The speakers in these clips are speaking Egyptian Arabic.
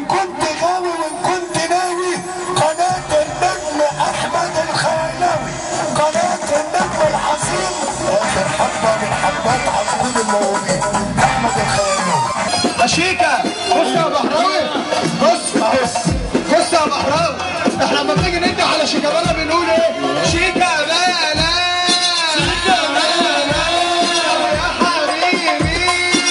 كنت غاوي وان كنت ناوي قناة النجم احمد الخيلاوي قناة النجم العظيم اخر حبة من حبات عظيم المواويل احمد الخيلاوي شيكا بص يا بحراوي بص اهو بص يا بحراوي احنا لما بنيجي ندي على شيكابالا بنقول ايه شيكابالا شيكابالا يا حبيبي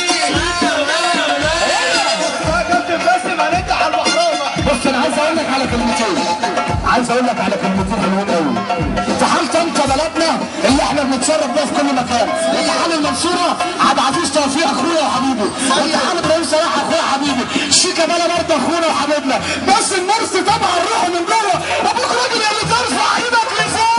يا كابتن باسم هندي على البحراوي بقى بص انا عايز اقول لك على كلمتين عايز اقول لك على كلمتين حلوين قوي في حال طنطا بلدنا اللي احنا بنتشرف بيها في كل مكان امتحان المنصوره عبد العزيز توفيق اخويا وحبيبي امتحان ابراهيم صلاح اخويا وحبيبي شيكا بلا برضه اخونا وحبيبنا بس المرسي طبعا روحه من جوه ابوك راجل اللي ترفع ايدك لفوق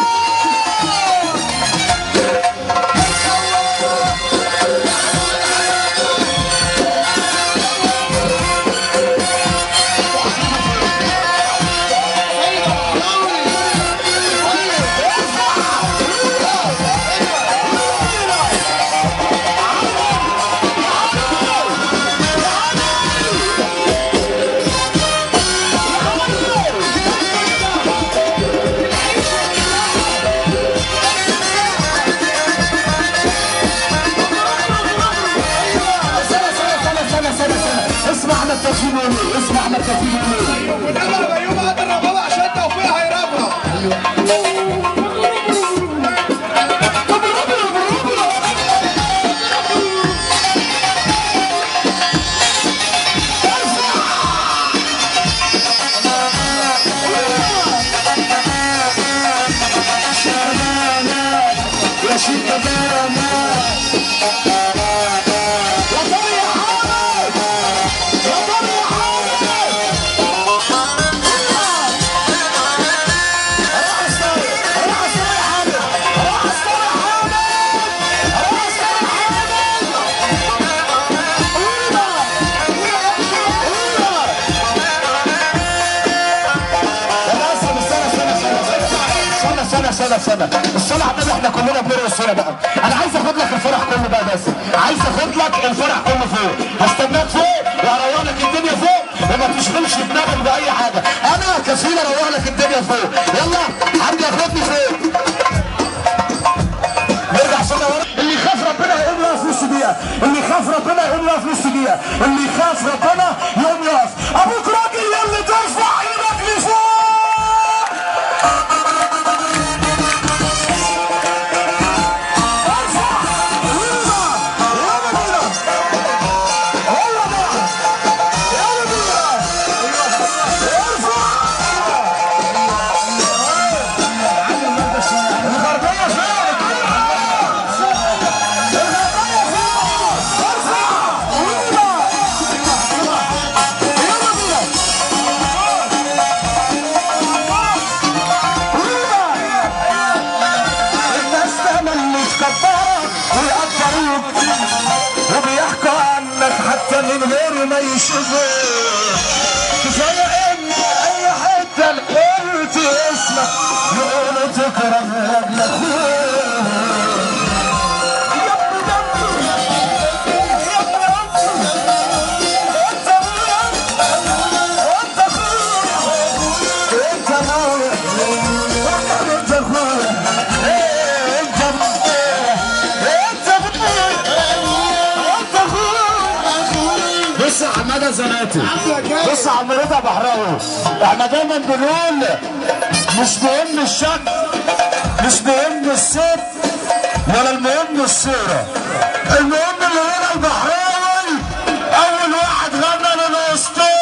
سنة سنة سنة سنة سنة سنة اسمع احمد توفيق بيقول ايه اسمع احمد توفيق بيقول ايه والنبي يا بيوم هات الربابة عشان توفيق هيربنا يا شيكا بانا يا طارق يا حامد يا طارق يا حامد راح استوي راح استوي يا حامد راح استوي يا حامد راح استوي يا حامد سنة سنة سنة سنة الصلاة على النبي احنا كلنا بنرقص هنا بقى انا عايز اخد لك الفرح كله بقى بس عايز اخد لك الفرح كله فوق هستناك فوق واروح لك الدنيا فوق وما تشغلش دماغك باي حاجة انا كفيل اروح لك الدنيا فوق يلا حد ياخدني فوق نرجع سنة ورا اللي يخاف ربنا يقوم يقف نص دقيقة اللي يخاف ربنا يقوم يقف نص دقيقة اللي يخاف ربنا يقوم يقف ابوك راجل يلي ترفع ايدك لفوق الناس تملي تكبرك ويقدروك وبيحكوا عنك حتى من غير ما يشوفوك كفايه ان اي حته قلت اسمك يقولوا تكرم لاجل اخوك يا ابن دمي يا ابن عمي انت ابويا انت اخويا انت ابويا انت اخويا انت ابويا انت ابويا انت اخويا بص يا حماده زناتي بص يا عم رضا بحراوي احنا دايما بنقول مش مهم الشكل مش مهم الصوت ولا المهم الصوره المهم اللي هنا البحراوي اول واحد غنى للاسطوره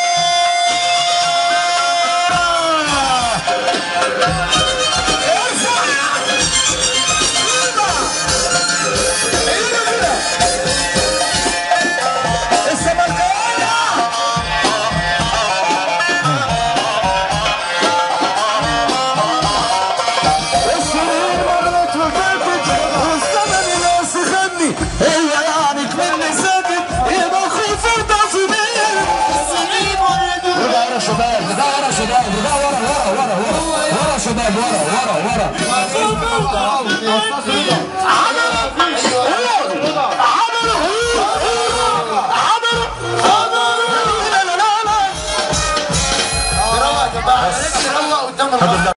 السرير مغلط وفاتت والزمن ناس يغني هي يعني كمان ساكت يبقى خوف وتصميم رجع ورا شباب رجع ورا شباب رجع ورا ورا ورا ورا ورا شباب ورا ورا ورا عملوا عملوا عملوا لا لا لا لا روق قدام الراجل